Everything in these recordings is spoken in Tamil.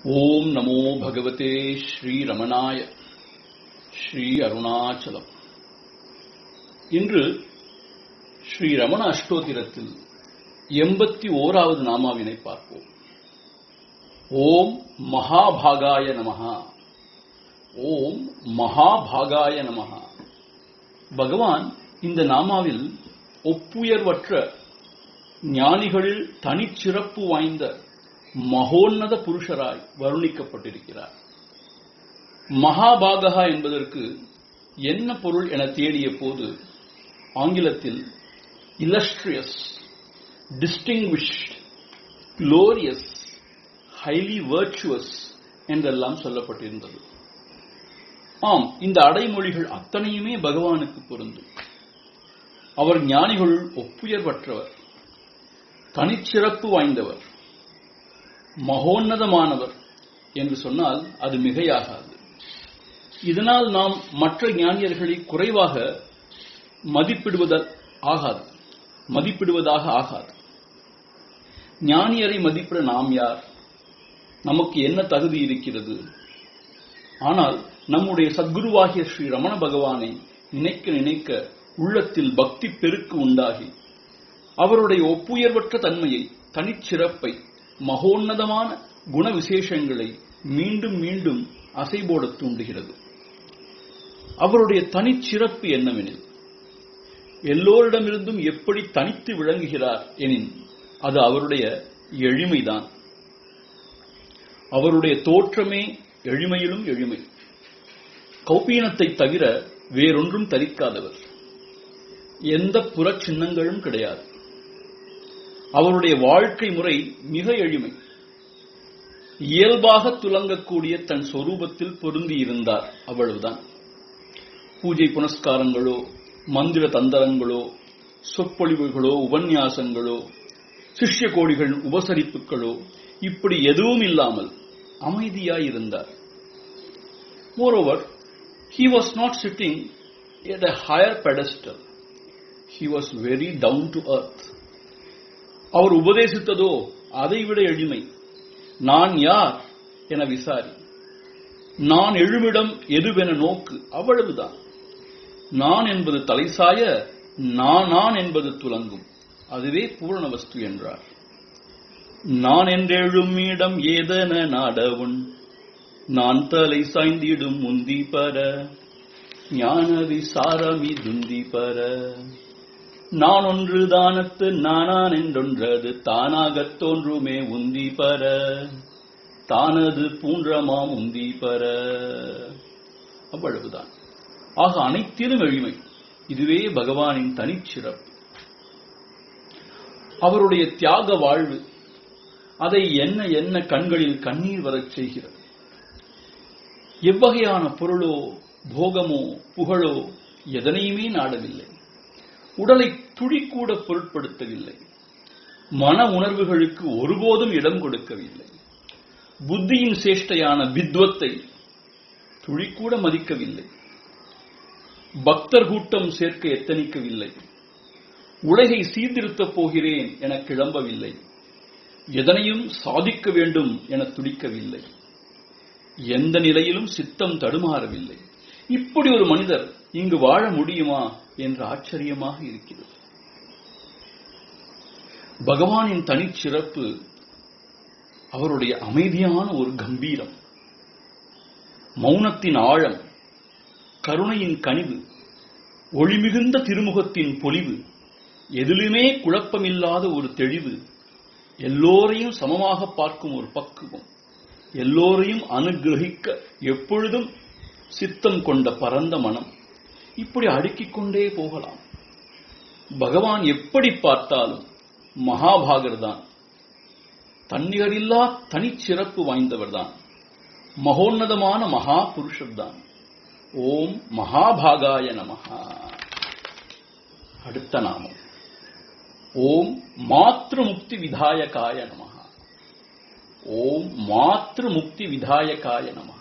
ஓம் நமோ பகவதே ஸ்ரீரமணாய ஸ்ரீ அருணாச்சலம் இன்று ஸ்ரீ ரமண அஷ்டோத்திரத்தில் எண்பத்தி ஓராவது நாமாவினை பார்ப்போம் ஓம் மகாபாகாய நமஹா ஓம் மகாபாகாய நமஹா பகவான் இந்த நாமாவில் ஒப்புயர்வற்ற ஞானிகளில் தனிச்சிறப்பு வாய்ந்த மகோன்னத புருஷராய் வருணிக்கப்பட்டிருக்கிறார் மகாபாகா என்பதற்கு என்ன பொருள் என தேடிய போது ஆங்கிலத்தில் illustrious distinguished glorious highly virtuous என்றெல்லாம் சொல்லப்பட்டிருந்தது ஆம் இந்த அடைமொழிகள் அத்தனையுமே பகவானுக்கு பொருந்தும் அவர் ஞானிகளுள் ஒப்புயர்வற்றவர் தனிச்சிறப்பு வாய்ந்தவர் மகோன்னதமானவர் என்று சொன்னால் அது மிகையாகாது இதனால் நாம் மற்ற ஞானியர்களை குறைவாக மதிப்பிடுவத ஆகாது மதிப்பிடுவதாக ஆகாது ஞானியரை மதிப்பிட நாம் யார் நமக்கு என்ன தகுதி இருக்கிறது ஆனால் நம்முடைய சத்குருவாகிய ஸ்ரீ ரமண பகவானை நினைக்க நினைக்க உள்ளத்தில் பக்தி பெருக்கு உண்டாகி அவருடைய ஒப்புயர்வற்ற தன்மையை தனிச்சிறப்பை மகோன்னதமான குண விசேஷங்களை மீண்டும் மீண்டும் அசைபோட தூண்டுகிறது அவருடைய தனிச்சிறப்பு என்னவெனில் எல்லோரிடமிருந்தும் எப்படி தனித்து விளங்குகிறார் எனின் அது அவருடைய எளிமைதான் அவருடைய தோற்றமே எளிமையிலும் எளிமை கௌபீனத்தை தவிர வேறொன்றும் தரிக்காதவர் எந்த புற சின்னங்களும் கிடையாது அவருடைய வாழ்க்கை முறை மிக எளிமை இயல்பாக துலங்கக்கூடிய தன் சொரூபத்தில் பொருந்தி இருந்தார் அவ்வளவுதான் பூஜை புனஸ்காரங்களோ மந்திர தந்தரங்களோ சொற்பொழிவுகளோ உபன்யாசங்களோ சிஷ்ய கோடிகள் உபசரிப்புகளோ இப்படி எதுவும் இல்லாமல் அமைதியாய் இருந்தார் moreover he was not sitting at a higher pedestal he was very down to earth அவர் உபதேசித்ததோ அதைவிட எளிமை நான் யார் என விசாரி நான் எழுமிடம் எதுவென நோக்கு அவ்வளவுதான் நான் என்பது தலைசாய நான் நான் என்பது துலங்கும் அதுவே பூரண வஸ்து என்றார் நான் என்றெழும் இடம் ஏதென நாடவுன் நான் தலை சாய்ந்திடும் முந்தி பர ஞான விசாரமி துந்தி பர நான் ஒன்று தானத்து நானான் என்றொன்றது தானாகத் தோன்றுமே உந்தி பர தானது பூன்றமாம் உந்தி பர அவ்வளவுதான் ஆக அனைத்திலும் எளிமை இதுவே பகவானின் தனிச்சிறப்பு அவருடைய தியாக வாழ்வு அதை என்ன என்ன கண்களில் கண்ணீர் வரச் செய்கிறது எவ்வகையான பொருளோ போகமோ புகழோ எதனையுமே நாடவில்லை உடலை துளிக்கூட பொருட்படுத்தவில்லை மன உணர்வுகளுக்கு ஒருபோதும் இடம் கொடுக்கவில்லை புத்தியின் சேஷ்டையான வித்வத்தை துளிக்கூட மதிக்கவில்லை பக்தர் கூட்டம் சேர்க்க எத்தனிக்கவில்லை உலகை சீர்திருத்தப் போகிறேன் என கிளம்பவில்லை எதனையும் சாதிக்க வேண்டும் என துடிக்கவில்லை எந்த நிலையிலும் சித்தம் தடுமாறவில்லை இப்படி ஒரு மனிதர் இங்கு வாழ முடியுமா என்று ஆச்சரியமாக இருக்கிறது பகவானின் தனிச்சிறப்பு அவருடைய அமைதியான ஒரு கம்பீரம் மௌனத்தின் ஆழம் கருணையின் கனிவு ஒளிமிகுந்த திருமுகத்தின் பொலிவு எதிலுமே குழப்பமில்லாத ஒரு தெளிவு எல்லோரையும் சமமாக பார்க்கும் ஒரு பக்குவம் எல்லோரையும் அனுகிரகிக்க எப்பொழுதும் சித்தம் கொண்ட பரந்த மனம் இப்படி அடுக்கிக் கொண்டே போகலாம் பகவான் எப்படி பார்த்தாலும் மகாபாகர் தான் தன்னிகரில்லா தனிச்சிறப்பு வாய்ந்தவர் தான் மகோன்னதமான மகா புருஷர் தான் ஓம் மகாபாகாய நமஹா அடுத்த நாமம் ஓம் மாத்ரு முக்தி விதாயகாய நமஹா ஓம் மாத்ரு முக்தி விதாயகாய நமஹா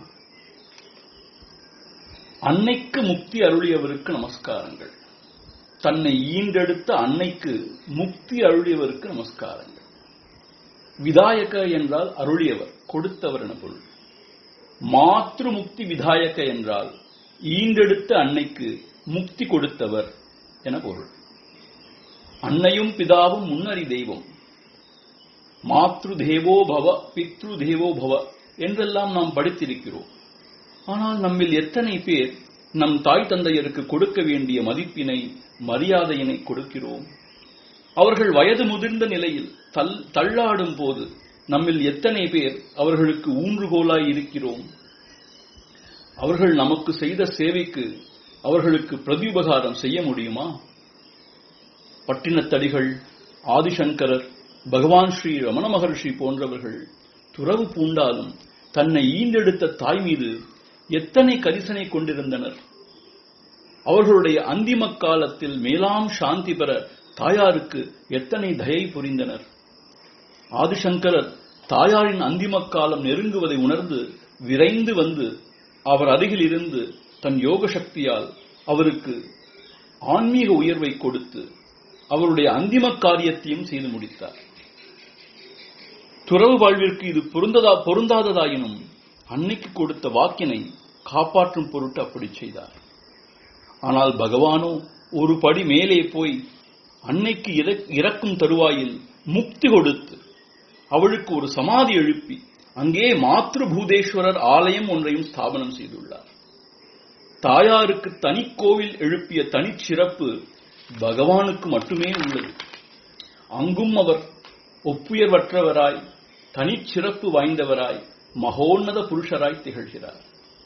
அன்னைக்கு முக்தி அருளியவருக்கு நமஸ்காரங்கள் தன்னை ஈண்டெடுத்த அன்னைக்கு முக்தி அருளியவருக்கு நமஸ்காரங்கள் விதாயக என்றால் அருளியவர் கொடுத்தவர் என பொருள் மாத்ரு முக்தி விதாயக என்றால் ஈண்டெடுத்த அன்னைக்கு முக்தி கொடுத்தவர் என பொருள் அன்னையும் பிதாவும் முன்னறி தெய்வம் மாத்ரு தேவோ பவ பித்ரு தேவோ பவ என்றெல்லாம் நாம் படித்திருக்கிறோம் ஆனால் நம்மில் எத்தனை பேர் நம் தாய் தந்தையருக்கு கொடுக்க வேண்டிய மதிப்பினை மரியாதையினை கொடுக்கிறோம் அவர்கள் வயது முதிர்ந்த நிலையில் தள் தள்ளாடும் போது நம்மில் எத்தனை பேர் அவர்களுக்கு ஊன்றுகோலாய் இருக்கிறோம் அவர்கள் நமக்கு செய்த சேவைக்கு அவர்களுக்கு பிரதியுபகாரம் செய்ய முடியுமா பட்டினத்தடிகள் ஆதிசங்கரர் பகவான் ஸ்ரீ ரமண மகர்ஷி போன்றவர்கள் துறவு பூண்டாலும் தன்னை ஈண்டெடுத்த தாய் மீது எத்தனை கரிசனை கொண்டிருந்தனர் அவர்களுடைய அந்திம காலத்தில் மேலாம் சாந்தி பெற தாயாருக்கு எத்தனை தயை புரிந்தனர் ஆதிசங்கரர் தாயாரின் அந்திம காலம் நெருங்குவதை உணர்ந்து விரைந்து வந்து அவர் அருகில் இருந்து தன் யோக சக்தியால் அவருக்கு ஆன்மீக உயர்வை கொடுத்து அவருடைய அந்திம காரியத்தையும் செய்து முடித்தார் துறவு வாழ்விற்கு இது பொருந்ததா பொருந்தாததாயினும் அன்னைக்கு கொடுத்த வாக்கினை காப்பாற்றும் பொருட்டு அப்படி செய்தார் ஆனால் பகவானோ ஒரு படி மேலே போய் அன்னைக்கு இறக்- இறக்கும் தருவாயில் முக்தி கொடுத்து அவளுக்கு ஒரு சமாதி எழுப்பி அங்கே மாத்ருபூதேஸ்வரர் ஆலயம் ஒன்றையும் ஸ்தாபனம் செய்துள்ளார் தாயாருக்கு தனி கோவில் எழுப்பிய தனிச்சிறப்பு பகவானுக்கு மட்டுமே உள்ளது அங்கும் அவர் ஒப்புயர்வற்றவராய் தனிச்சிறப்பு வாய்ந்தவராய் மகோன்னத புருஷராய் திகழ்கிறார்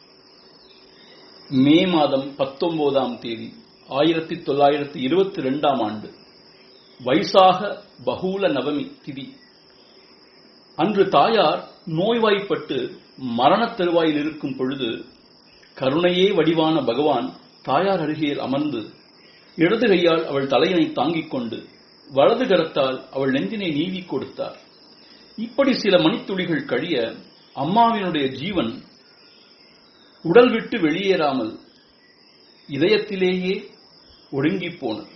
மே மாதம் பத்தொன்பதாம் தேதி ஆயிரத்தி தொள்ளாயிரத்தி இருபத்தி ரெண்டாம் ஆண்டு வைசாக பகூல நவமி திதி அன்று தாயார் நோய்வாய்ப்பட்டு மரணத் தருவாயில் இருக்கும் பொழுது கருணையே வடிவான பகவான் தாயார் அருகில் அமர்ந்து இடது கையால் அவள் தலையினை தாங்கிக் கொண்டு வலது கரத்தால் அவள் நெஞ்சினை நீவிக் கொடுத்தார் இப்படி சில மணித்துளிகள் கழிய அம்மாவினுடைய ஜீவன் உடல் விட்டு வெளியேறாமல் இதயத்திலேயே ஒடுங்கிப் போனது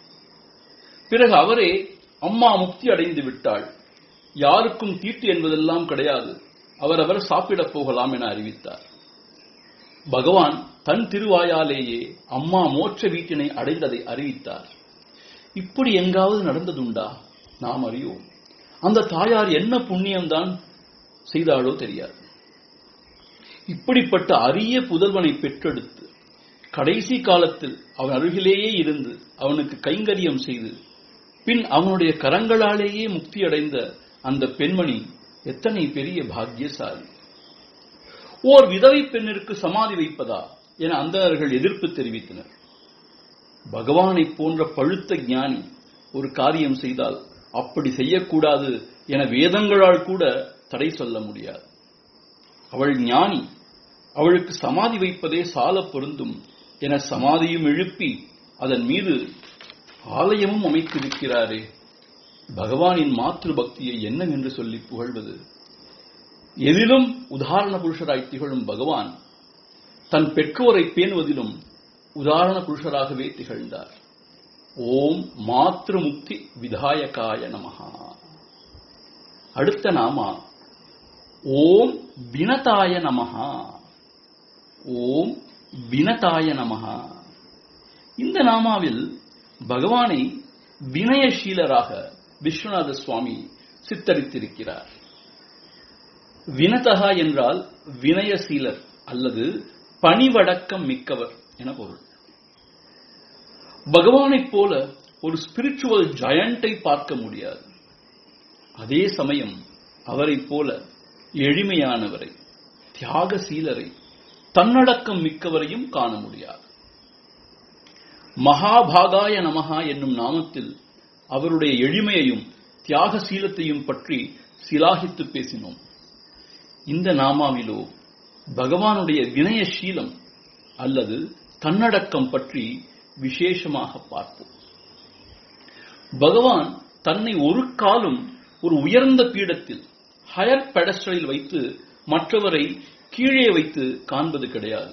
பிறகு அவரே அம்மா முக்தி அடைந்து விட்டாள் யாருக்கும் தீட்டு என்பதெல்லாம் கிடையாது அவரவர் சாப்பிடப் போகலாம் என அறிவித்தார் பகவான் தன் திருவாயாலேயே அம்மா மோட்ச வீட்டினை அடைந்ததை அறிவித்தார் இப்படி எங்காவது நடந்ததுண்டா நாம் அறியோம் அந்த தாயார் என்ன புண்ணியம்தான் செய்தாளோ தெரியாது இப்படிப்பட்ட அரிய புதல்வனை பெற்றெடுத்து கடைசி காலத்தில் அவன் அருகிலேயே இருந்து அவனுக்கு கைங்கரியம் செய்து பின் அவனுடைய கரங்களாலேயே முக்தி அடைந்த அந்த பெண்மணி எத்தனை பெரிய பாக்கியசாலி ஓர் விதவை பெண்ணிற்கு சமாதி வைப்பதா என அந்தணர்கள் எதிர்ப்பு தெரிவித்தனர் பகவானைப் போன்ற பழுத்த ஞானி ஒரு காரியம் செய்தால் அப்படி செய்யக்கூடாது என வேதங்களால் கூட தடை சொல்ல முடியாது அவள் ஞானி அவளுக்கு சமாதி வைப்பதே சால பொருந்தும் என சமாதியும் எழுப்பி அதன் மீது ஆலயமும் அமைத்திருக்கிறாரே பகவானின் மாத்ரு பக்தியை என்னவென்று சொல்லி புகழ்வது எதிலும் உதாரண புருஷராய் திகழும் பகவான் தன் பெற்றோரை பேணுவதிலும் உதாரண புருஷராகவே திகழ்ந்தார் ஓம் மாத்ரு முக்தி விதாயகாய நமஹா அடுத்த நாமா ஓம் வினதாய நமஹா ஓம் வினதாய நமஹா இந்த நாமாவில் பகவானை வினயசீலராக விஸ்வநாத சுவாமி சித்தரித்திருக்கிறார் வினதகா என்றால் வினயசீலர் அல்லது பணிவடக்கம் மிக்கவர் என பொருள் பகவானைப் போல ஒரு ஸ்பிரிச்சுவல் ஜயண்டை பார்க்க முடியாது அதே சமயம் அவரைப் போல எளிமையானவரை தியாகசீலரை தன்னடக்கம் மிக்கவரையும் காண முடியாது மகாபாகாய நமகா என்னும் நாமத்தில் அவருடைய எளிமையையும் தியாகசீலத்தையும் பற்றி சிலாகித்து பேசினோம் இந்த நாமாவிலோ பகவானுடைய வினயசீலம் அல்லது தன்னடக்கம் பற்றி விசேஷமாக பார்ப்போம் பகவான் தன்னை ஒரு காலம் ஒரு உயர்ந்த பீடத்தில் ஹயர் பெடஸ்டலில் வைத்து மற்றவரை கீழே வைத்து காண்பது கிடையாது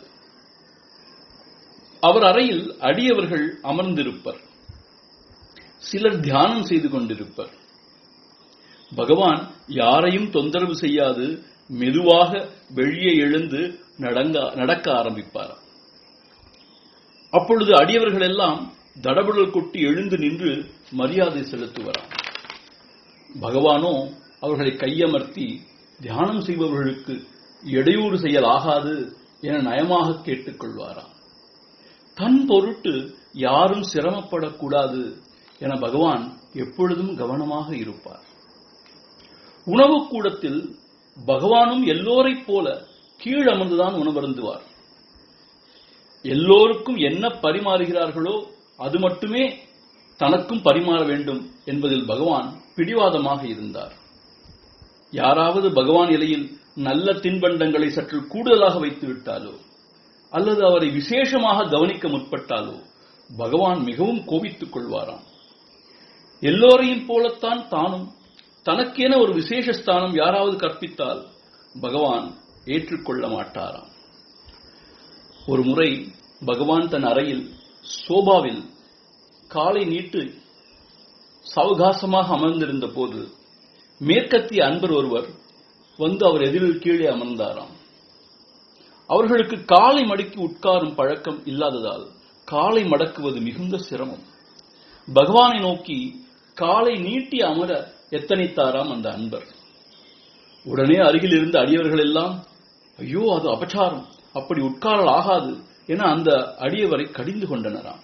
அவர் அறையில் அடியவர்கள் அமர்ந்திருப்பர் சிலர் தியானம் செய்து கொண்டிருப்பர் பகவான் யாரையும் தொந்தரவு செய்யாது மெதுவாக வெளியே எழுந்து நடங்க நடக்க ஆரம்பிப்பாராம் அப்பொழுது அடியவர்கள் எல்லாம் தடபுடல் கொட்டி எழுந்து நின்று மரியாதை செலுத்துவராம் பகவானோ அவர்களை கையமர்த்தி தியானம் செய்பவர்களுக்கு இடையூறு செய்யல் ஆகாது என நயமாக கேட்டுக்கொள்வாராம் தன் பொருட்டு யாரும் சிரமப்படக்கூடாது என பகவான் எப்பொழுதும் கவனமாக இருப்பார் உணவு கூடத்தில் பகவானும் எல்லோரைப் போல கீழ் அமர்ந்துதான் உணவருந்துவார் எல்லோருக்கும் என்ன பரிமாறுகிறார்களோ அது மட்டுமே தனக்கும் பரிமாற வேண்டும் என்பதில் பகவான் பிடிவாதமாக இருந்தார் யாராவது பகவான் இலையில் நல்ல தின்பண்டங்களை சற்று கூடுதலாக வைத்து விட்டாலோ அல்லது அவரை விசேஷமாக கவனிக்க முற்பட்டாலோ பகவான் மிகவும் கோபித்துக் கொள்வாராம் எல்லோரையும் போலத்தான் தானும் தனக்கென ஒரு விசேஷ ஸ்தானம் யாராவது கற்பித்தால் பகவான் ஏற்றுக்கொள்ள மாட்டாராம் ஒரு முறை பகவான் தன் அறையில் சோபாவில் காலை நீட்டு சவகாசமாக அமர்ந்திருந்த போது மேற்கத்திய அன்பர் ஒருவர் வந்து அவர் எதிரில் கீழே அமர்ந்தாராம் அவர்களுக்கு காலை மடக்கி உட்காரும் பழக்கம் இல்லாததால் காலை மடக்குவது மிகுந்த சிரமம் பகவானை நோக்கி காலை நீட்டி அமர எத்தனைத்தாராம் அந்த அன்பர் உடனே அருகில் இருந்த அடியவர்கள் எல்லாம் ஐயோ அது அபச்சாரம் அப்படி உட்காரல் ஆகாது என அந்த அடியவரை கடிந்து கொண்டனராம்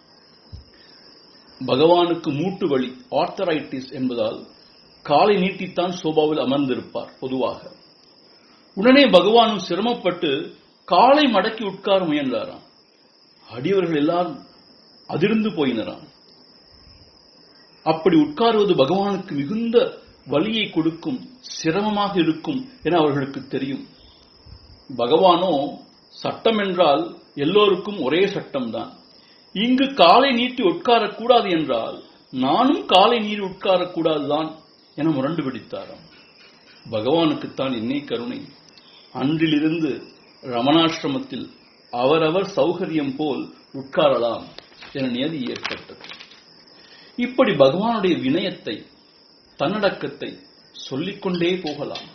பகவானுக்கு மூட்டு வலி ஆர்த்தரைட்டிஸ் என்பதால் காலை நீட்டித்தான் சோபாவில் அமர்ந்திருப்பார் பொதுவாக உடனே பகவானும் சிரமப்பட்டு காலை மடக்கி உட்கார முயன்றாராம் அடியவர்கள் எல்லாரும் அதிர்ந்து போயினராம் அப்படி உட்காருவது பகவானுக்கு மிகுந்த வலியை கொடுக்கும் சிரமமாக இருக்கும் என அவர்களுக்கு தெரியும் பகவானோ சட்டம் என்றால் எல்லோருக்கும் ஒரே சட்டம்தான் இங்கு காலை நீட்டி உட்காரக்கூடாது என்றால் நானும் காலை நீர் உட்காரக்கூடாதுதான் என முரண்டு பிடித்தாராம் பகவானுக்குத்தான் என்னை கருணை அன்றிலிருந்து ரமணாசிரமத்தில் அவரவர் சௌகரியம் போல் உட்காரலாம் என நியதி ஏற்பட்டது இப்படி பகவானுடைய வினயத்தை தன்னடக்கத்தை சொல்லிக்கொண்டே போகலாம்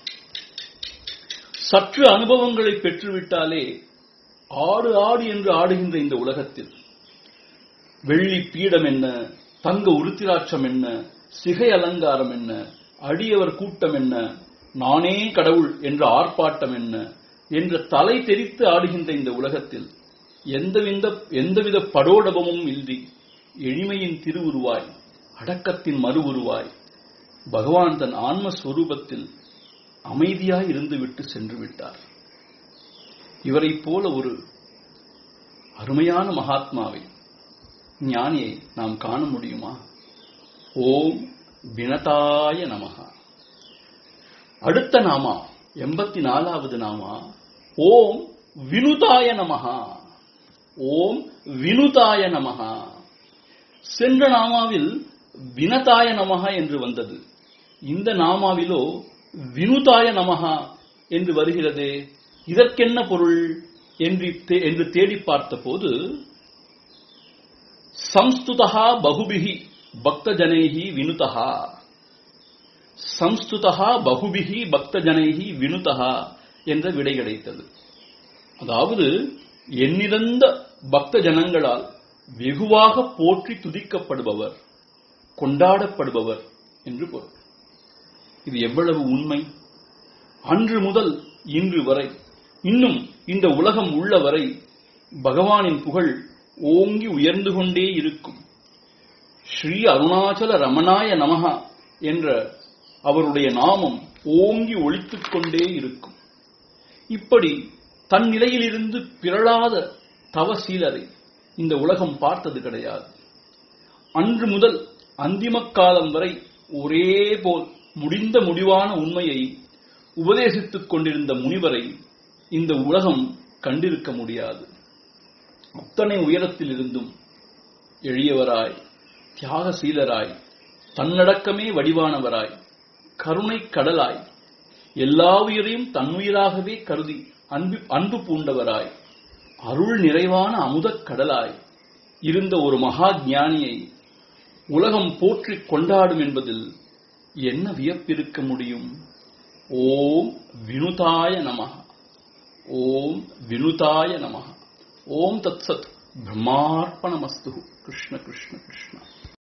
சற்று அனுபவங்களை பெற்றுவிட்டாலே ஆடு ஆடு என்று ஆடுகின்ற இந்த உலகத்தில் வெள்ளி பீடம் என்ன தங்க உருத்திராட்சம் என்ன சிகை அலங்காரம் என்ன அடியவர் கூட்டம் என்ன நானே கடவுள் என்ற ஆர்ப்பாட்டம் என்ன என்ற தலை தெரித்து ஆடுகின்ற இந்த உலகத்தில் எந்தவித எந்தவித படோடபமும் இன்றி எளிமையின் திருவுருவாய் அடக்கத்தின் மறு உருவாய் பகவான் தன் ஆன்மஸ்வரூபத்தில் அமைதியாய் இருந்துவிட்டு சென்று விட்டார் இவரைப் போல ஒரு அருமையான மகாத்மாவை ஞானியை நாம் காண முடியுமா ஓம் வினதாய நமகா அடுத்த நாமா எண்பத்தி நாலாவது நாமா ஓம் வினுதாய நமகா ஓம் வினுதாய நமகா சென்ற நாமாவில் வினதாய நமகா என்று வந்தது இந்த நாமாவிலோ வினுதாய நமகா என்று வருகிறதே இதற்கென்ன பொருள் என்று தே- என்று தேடி பார்த்தபோது சம்ஸ்துதா பகுபிகி பக்தஜனைஹி வினுதா சம்ஸ்துதா பகுபிகி பக்தஜனைஹி வினுதா என்ற விடை கிடைத்தது அதாவது எண்ணிறந்த பக்த ஜனங்களால் வெகுவாக போற்றி துதிக்கப்படுபவர் கொண்டாடப்படுபவர் என்று பொருள் இது எவ்வளவு உண்மை அன்று முதல் இன்று வரை இன்னும் இந்த உலகம் உள்ள வரை பகவானின் புகழ் ஓங்கி உயர்ந்து கொண்டே இருக்கும் ஸ்ரீ அருணாச்சல ரமணாய நமஹா என்ற அவருடைய நாமம் ஓங்கி ஒலித்துக் கொண்டே இருக்கும் இப்படி தன் நிலையிலிருந்து பிறழாத தவசீலரை இந்த உலகம் பார்த்தது கிடையாது அன்று முதல் அந்திம காலம் வரை ஒரே போல் முடிந்த முடிவான உண்மையை உபதேசித்துக் கொண்டிருந்த முனிவரை இந்த உலகம் கண்டிருக்க முடியாது அத்தனை உயரத்தில் இருந்தும் எளியவராய் தியாகசீலராய் தன்னடக்கமே வடிவானவராய் கருணை கடலாய் எல்லா உயிரையும் தன்னுயிராகவே கருதி அன்பு அன்பு பூண்டவராய் அருள் நிறைவான அமுதக் கடலாய் இருந்த ஒரு மகா ஞானியை உலகம் போற்றிக் கொண்டாடும் என்பதில் என்ன வியப்பிருக்க முடியும் ஓம் வினுதாய நமः ஓம் வினுதாய நமः ஓம் தத்சத் பிரம்மார்ப்பணமஸ்து கிருஷ்ண கிருஷ்ண கிருஷ்ண